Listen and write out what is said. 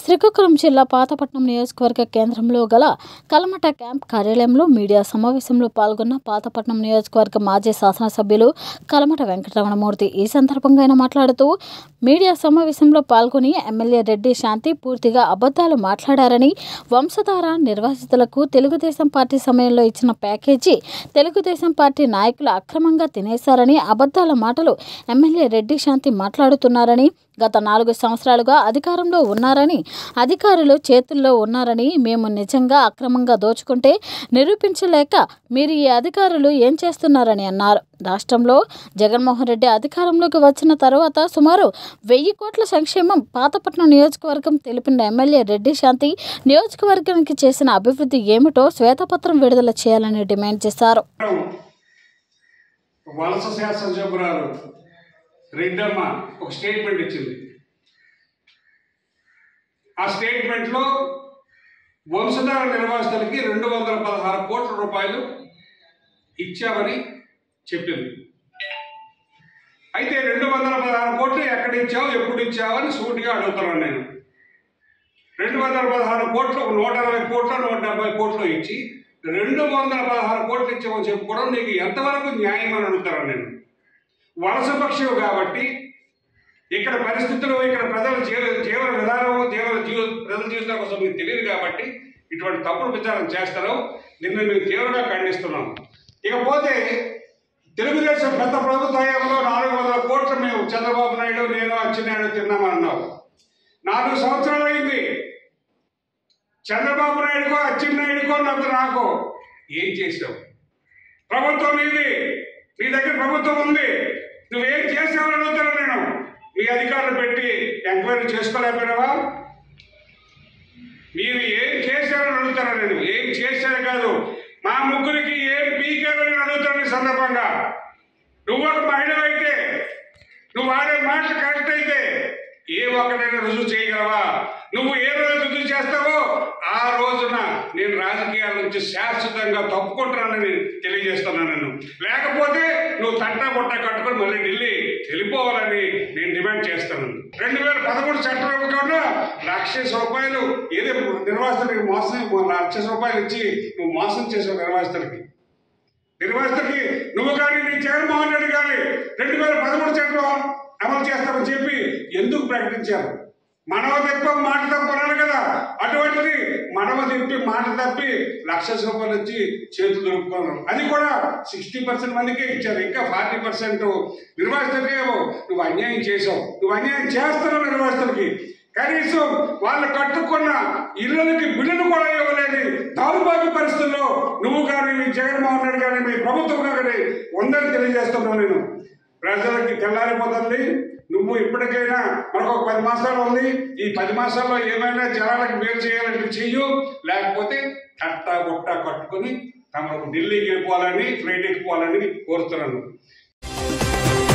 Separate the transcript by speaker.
Speaker 1: శ్రీకాకుళం జిల్లా పాతపట్నం నియోజకవర్గ కేంద్రంలో గల కలమట క్యాంప్ కార్యాలయంలో మీడియా సమావేశంలో పాల్గొన్న పాతపట్నం నియోజకవర్గ మాజీ శాసనసభ్యులు కలమట వెంకటరమణమూర్తి ఈ సందర్భంగా ఆయన మాట్లాడుతూ మీడియా సమావేశంలో పాల్గొని ఎమ్మెల్యే రెడ్డి శాంతి పూర్తిగా అబద్ధాలు మాట్లాడారని వంశధార నిర్వాసితులకు తెలుగుదేశం పార్టీ సమయంలో ఇచ్చిన ప్యాకేజీ తెలుగుదేశం పార్టీ నాయకులు అక్రమంగా తినేశారని అబద్ధాల మాటలు ఎమ్మెల్యే రెడ్డి శాంతి మాట్లాడుతున్నారని గత నాలుగు సంవత్సరాలుగా అధికారంలో ఉన్నారని అధికారులు చేతుల్లో ఉన్నారని మేము నిజంగా అక్రమంగా దోచుకుంటే నిరూపించలేక మీరు ఈ అధికారులు ఏం చేస్తున్నారని అన్నారు రాష్ట్రంలో జగన్మోహన్ రెడ్డి అధికారంలోకి వచ్చిన తర్వాత సుమారు వెయ్యి కోట్ల సంక్షేమం పాతపట్నం నియోజకవర్గం తెలిపిన ఎమ్మెల్యే రెడ్డి శాంతి నియోజకవర్గానికి చేసిన అభివృద్ధి ఏమిటో శ్వేతపత్రం విడుదల చేయాలని డిమాండ్ చేశారు
Speaker 2: వలస శాసనసభ్యురాలు రెడ్డమ్మ ఒక స్టేట్మెంట్ ఇచ్చింది ఆ స్టేట్మెంట్లో వంశధార నిర్వాసితులకి రెండు వందల పదహారు కోట్ల రూపాయలు ఇచ్చామని చెప్పింది అయితే రెండు వందల పదహారు కోట్లు ఎక్కడ ఇచ్చావు ఎప్పుడు ఇచ్చావు అని సూటిగా అడుగుతున్నాను నేను రెండు వందల పదహారు కోట్లు నూట అరవై కోట్లు నూట డెబ్బై కోట్లు ఇచ్చి రెండు వందల పదహారు కోట్లు ఇచ్చామని చెప్పుకోవడం నీకు ఎంతవరకు న్యాయం అని అడుగుతాను నేను వలస పక్షులు కాబట్టి ఇక్కడ పరిస్థితులు ఇక్కడ ప్రజల జీవ జీవన విధానం జీవన జీవ ప్రజల జీవితం కోసం మీకు తెలియదు కాబట్టి ఇటువంటి తప్పుడు ప్రచారం చేస్తారు నిన్ను మేము తీవ్రంగా ఖండిస్తున్నాం ఇకపోతే తెలుగుదేశం గత ప్రభుత్వ హయాంలో నాలుగు వందల కోట్లు మేము చంద్రబాబు నాయుడు నేను అచ్చెన్నాయుడు తిన్నామన్నావు నాలుగు సంవత్సరాలు అయింది చంద్రబాబు నాయుడుకో అచ్చెన్నాయుడుకో నాకు నాకు ఏం చేసావు ప్రభుత్వం నీది నీ దగ్గర ప్రభుత్వం ఉంది నువ్వేం చేసావని అడుగుతాను నేను మీ అధికారులు పెట్టి ఎంక్వైరీ చేసుకోలేకపోయినావా మీరు ఏం చేశారని అడుగుతాను నేను ఏం చేశారు కాదు మా ముగ్గురికి ఏం పీకారని అడుగుతాను ఈ సందర్భంగా నువ్వు ఒక మహిళ అయితే నువ్వు ఆడే మాటలు కరెక్ట్ అయితే ఏ ఒక్కడైనా రుజువు చేయగలవా నువ్వు ఏ రోజు రుజువు చేస్తావో ఆ రోజున నేను రాజకీయాల నుంచి శాశ్వతంగా తప్పుకుంటున్నానని తెలియజేస్తున్నాను నేను లేకపోతే నువ్వు తట్టా బుట్ట కట్టుకొని మళ్ళీ ఢిల్లీ వెళ్ళిపోవాలని నేను డిమాండ్ చేస్తాను రెండు వేల పదమూడు చట్టం ఇవ్వకుండా లక్ష రూపాయలు ఏదో నిర్వాసితుడికి మోసం లక్ష రూపాయలు ఇచ్చి నువ్వు మోసం చేసావు నిర్వాసితుడికి నిర్వాసితుడికి నువ్వు కానీ నీ జగన్మోహన్ రెడ్డి కానీ రెండు వేల పదమూడు చట్టం అమలు చేస్తామని చెప్పి ఎందుకు ప్రకటించారు మనవ తెప్ప మాట తప్పన్నారు కదా అటువంటిది మనవ తెప్పి మాట తప్పి లక్ష రూపాయలు వచ్చి చేతులు దొరుకుతున్నారు అది కూడా సిక్స్టీ పర్సెంట్ మందికే ఇచ్చారు ఇంకా ఫార్టీ పర్సెంట్ నిర్వాసితులకే నువ్వు అన్యాయం చేసావు నువ్వు అన్యాయం చేస్తున్నావు నిర్వాసితులకి కనీసం వాళ్ళు కట్టుకున్న ఇళ్ళకి బిల్లులు కూడా ఇవ్వలేని దౌర్భాగ్య పరిస్థితుల్లో నువ్వు కానీ మీ జగన్మోహన్ రెడ్డి కానీ మీ ప్రభుత్వం కానీ ఉందని తెలియజేస్తున్నావు నేను ప్రజలకి తెల్లారిపోతుంది నువ్వు ఇప్పటికైనా మనకు ఒక పది మాసాలు ఉంది ఈ పది మాసాల్లో ఏమైనా జనాలకు మేలు చేయాలంటే చెయ్యు లేకపోతే కట్ట బుట్ట కట్టుకొని తమకు ఢిల్లీకి వెళ్ళిపోవాలని ఫ్లైట్ ఎక్కిపోవాలని కోరుతున్నాను